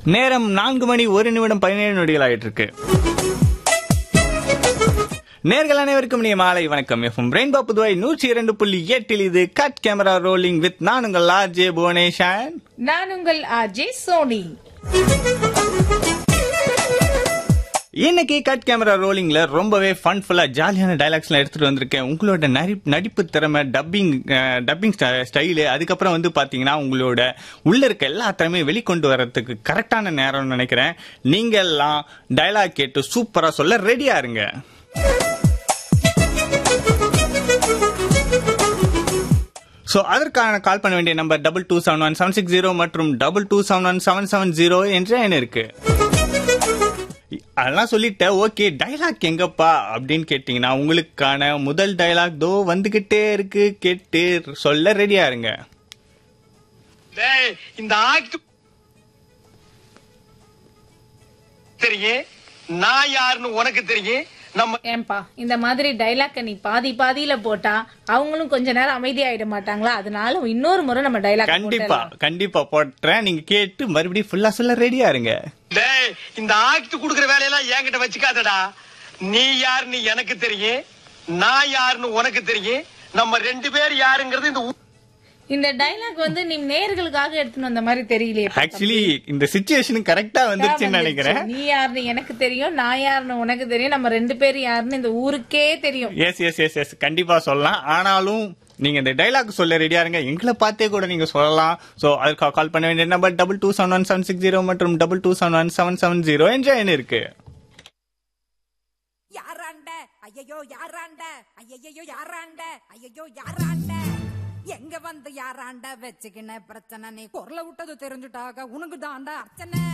நேரம் நான்கு மணி ஒரு நிமிடம் பதினேழு நொடிகள் ஆயிட்டு இருக்கு நேர்கள் அனைவருக்கும் நீ மாலை வணக்கம் எஃப்எம் ரெயின்போ புதுவை நூற்றி இரண்டு புள்ளி எட்டில் இது கட் கேமரா ரோலிங் வித் நான் உங்கள் ஆர்ஜே புவனேஷன் நான் உங்கள் ஆர்ஜே சோனி இன்னைக்கு கட் கேமரா ரோலிங்ல ரொம்பவே ஃபன்ஃபுல்லா ஜாலியான டைலாக்ஸ்லாம் எடுத்துட்டு வந்திருக்கேன் உங்களோட நரி- நடிப்பு திறமை டப்பிங் டப்பிங் ஸ்டைலு அதுக்கப்புறம் வந்து பாத்தீங்கன்னா உங்களோட உள்ள இருக்க எல்லா திறமையை வெளிக்கொண்டு வர்றதுக்கு கரெக்டான நேரம்னு நினைக்கிறேன் நீங்க எல்லாம் டைலாக் கேட்டு சூப்பரா சொல்ல ரெடியா இருங்க ஸோ அதற்கான கால் பண்ண வேண்டிய number double two seven one seven six zero மற்றும் double two seven one seven seven zero என்ற எண் இருக்கு அதெல்லாம் சொல்லிட்டேன் ஓகே டைலாக் எங்கப்பா அப்படின்னு கேட்டிங்கன்னா உங்களுக்கான முதல் டைலாக் தோ வந்துகிட்டே இருக்கு கேட்டு சொல்ல ரெடியா இருங்க டேய் இந்த ஆக்ட் தெரியும் நான் யாருன்னு உனக்கு தெரியும் நம்ம ஏன்பா இந்த மாதிரி டைலாக்க நீ பாதி பாதியில போட்டா அவங்களும் கொஞ்ச நேரம் அமைதியாயிட மாட்டாங்களா அதனால இன்னொரு முறை நம்ம டைலாக் கண்டிப்பா கண்டிப்பா போட்டுறேன் நீங்க கேட்டு மறுபடியும் ஃபுல்லா சொல்ல ரெடியா இருங்க டேய் இந்த ஆக்ட் குடுக்குற வேலையெல்லாம் என்கிட்ட வச்சுக்காதடா நீ யாருன்னு எனக்கு தெரியும் நான் யாருன்னு உனக்கு தெரியும் நம்ம ரெண்டு பேர் யாருங்கிறது இந்த ஊ- இந்த டைலாக் வந்து நீ நேர்களுக்காக எடுத்துன்னு வந்த மாதிரி தெரியலையே ஆக்சுவலி இந்த சுச்சுவேஷன் கரெக்டா வந்துருச்சுன்னு நினைக்கிறேன் நீ யாருன்னு எனக்கு தெரியும் நான் யாருன்னு உனக்கு தெரியும் நம்ம ரெண்டு பேரும் யாருன்னு இந்த ஊருக்கே தெரியும் எஸ் எஸ் எஸ் எஸ் கண்டிப்பா சொல்லலாம் ஆனாலும் நீங்க இந்த டைலாக் சொல்ல ரெடியா இருங்க எங்களை பார்த்தே கூட நீங்க சொல்லலாம் சோ அதுக்கு கால் பண்ண வேண்டிய number double two seven one seven six zero மற்றும் double two seven one seven seven zero என்ற எண் இருக்கு யாராண்ட ஐயையோ யாராண்ட ஐயையோ யாராண்ட ஐயையோ யாராண்ட எங்க வந்து யாராண்ட வச்சுக்கின பிரச்சனை நீ குரல விட்டது தெரிஞ்சுட்டாக உனக்கு தாண்டா அர்ச்சனை